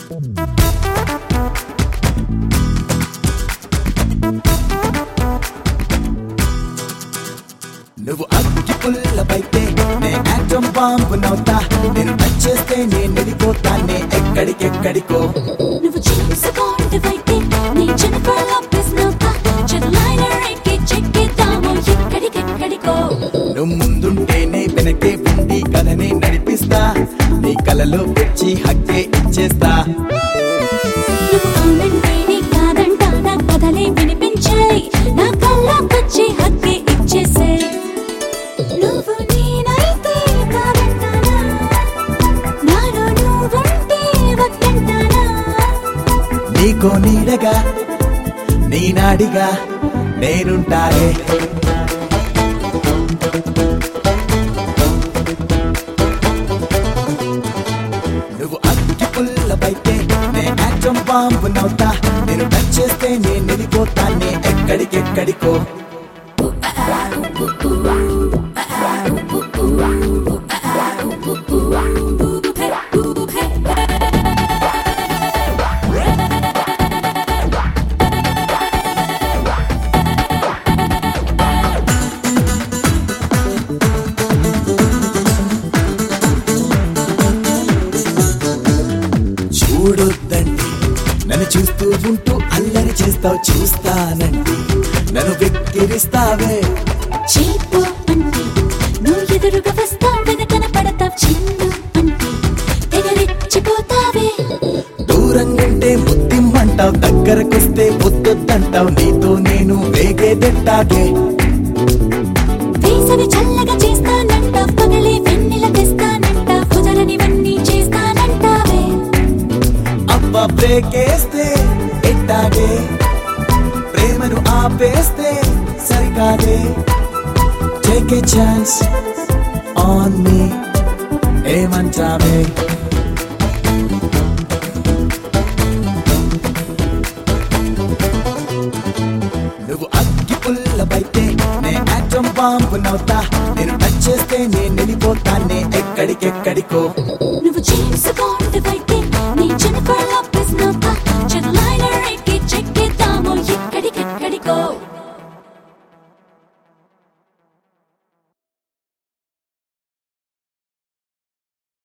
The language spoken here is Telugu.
నువ్వు అగ్గి పుల్లపైతే నే ఆటం బాంబు నవ్వుతా నేను టచ్ చేస్తే నేను వెళ్ళిపోతానే ఎక్కడికెక్కడికో నువ్వు చేసుకోండివైతే నీ జెనిఫర్ లాపెస్ నవ్వుతా చెడులైనర్ ఎక్కి చెక్కిద్దాము ఎక్కడికెక్కడికో నువ్వు ముందుంటేనే వెనకే ఉండి కథనే నడిపిస్తా నీ కలలో వచ్చి హక్కే ఇచ్చేస్తా నువ్వు అవునంటే నీ కాదంటా నా కథలే వినిపించాయి నా కళ్ళకొచ్చి హక్కి ఇచ్చేసే నువ్వు నేనైతే కాదంటానా నాలో నువ్వుంటే వద్దంటానా నీకో నీడగా నీ నాడిగా నేనుంటానే నువ్వు అగ్గి పుల్లపైతే నే ఆటం బాంబు నవ్వుతా నేను టచ్ చేస్తే నేను వెళ్ళిపోతానే ఎక్కడికెక్కడికో చూడొద్దండి నన్ను చూస్తూ ఉంటూ అల్లరి చేస్తావు చూస్తానండి నన్ను వెక్కిరిస్తావే చీపు అంటే నువ్వు ఎదురుగా వస్తావు వెనకన పడతావు చిన్ను అంటే తెగరెచ్చిపోతావే దూరంగుంటే ముద్దిమ్మంటావు దగ్గరకొస్తే ముద్దొద్దంటావు నీతో నేను వేగేదెట్టాగే వేసవి చల్లగా చేస్తానంట పగలే వెన్నెల తెస్తానంట కుదరనివన్నీ చేస్తానంటావే అబ్బ బ్రేకేస్తే ఎట్టాగే ప్రేమను ఆపేస్తే సరికాదే take a chance on me ఏమంటావే నువ్వు అగ్గి పుల్లపైతే నే ఆటం బాంబు నవ్వుతా నేను టచ్ చేస్తే నేను వెళ్ళిపోతానే ఎక్కడికెక్కడికో నువ్వు చేసుకోండివైతే